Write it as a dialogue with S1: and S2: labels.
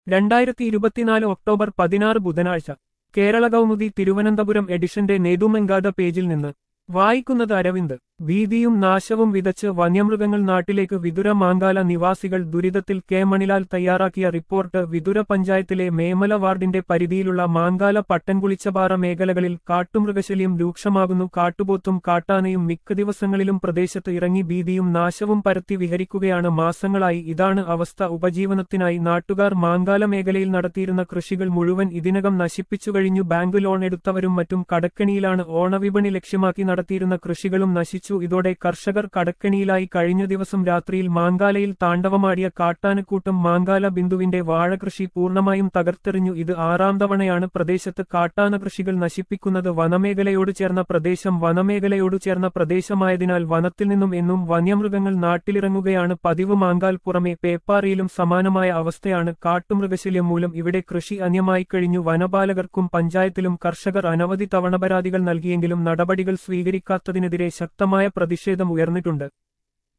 S1: രണ്ടായിരത്തി ഇരുപത്തിനാല് ഒക്ടോബർ പതിനാറ് ബുധനാഴ്ച കേരള കൗമുദി തിരുവനന്തപുരം എഡിഷന്റെ നേതുമെങ്കാത പേജിൽ നിന്ന് വായിക്കുന്നത് അരവിന്ദ് ഭീതിയും നാശവും വിതച്ച് വന്യമൃഗങ്ങൾ നാട്ടിലേക്ക് വിതുര മാങ്കാല നിവാസികൾ ദുരിതത്തിൽ കെ മണിലാൽ തയ്യാറാക്കിയ റിപ്പോർട്ട് വിതുര പഞ്ചായത്തിലെ മേമല വാർഡിന്റെ പരിധിയിലുള്ള മാങ്കാല പട്ടൻകുളിച്ചപാറ മേഖലകളിൽ കാട്ടുമൃഗശല്യം രൂക്ഷമാകുന്നു കാട്ടുപോത്തും കാട്ടാനയും മിക്ക ദിവസങ്ങളിലും പ്രദേശത്ത് ഇറങ്ങി ഭീതിയും നാശവും പരത്തി വിഹരിക്കുകയാണ് മാസങ്ങളായി ഇതാണ് അവസ്ഥ ഉപജീവനത്തിനായി നാട്ടുകാർ മാങ്കാല മേഖലയിൽ നടത്തിയിരുന്ന കൃഷികൾ മുഴുവൻ ഇതിനകം നശിപ്പിച്ചു കഴിഞ്ഞു ബാങ്ക് ലോൺ എടുത്തവരും മറ്റും കടക്കണിയിലാണ് ഓണവിപണി ലക്ഷ്യമാക്കി നടത്തിയിരുന്ന കൃഷികളും നശിച്ചു ഇതോടെ കർഷകർ കടക്കണിയിലായി കഴിഞ്ഞ ദിവസം രാത്രിയിൽ മാങ്കാലയിൽ താണ്ഡവമാടിയ കാട്ടാനക്കൂട്ടം മാങ്കാല ബിന്ദുവിന്റെ വാഴകൃഷി പൂർണ്ണമായും തകർത്തെറിഞ്ഞു ഇത് ആറാം തവണയാണ് പ്രദേശത്ത് കാട്ടാന കൃഷികൾ നശിപ്പിക്കുന്നത് വനമേഖലയോട് ചേർന്ന പ്രദേശം വനമേഖലയോട് ചേർന്ന പ്രദേശമായതിനാൽ വനത്തിൽ നിന്നും എന്നും വന്യമൃഗങ്ങൾ നാട്ടിലിറങ്ങുകയാണ് പതിവ് മാങ്കാൽ പുറമെ പേപ്പാറിയിലും സമാനമായ അവസ്ഥയാണ് കാട്ടുമൃഗശല്യം മൂലം ഇവിടെ കൃഷി അന്യമായി കഴിഞ്ഞു വനപാലകർക്കും പഞ്ചായത്തിലും കർഷകർ അനവധി തവണ പരാതികൾ നൽകിയെങ്കിലും നടപടികൾ സ്വീകരിക്കാത്തതിനെതിരെ ശക്തമായ പ്രതിഷേധം ഉയർന്നിട്ടുണ്ട്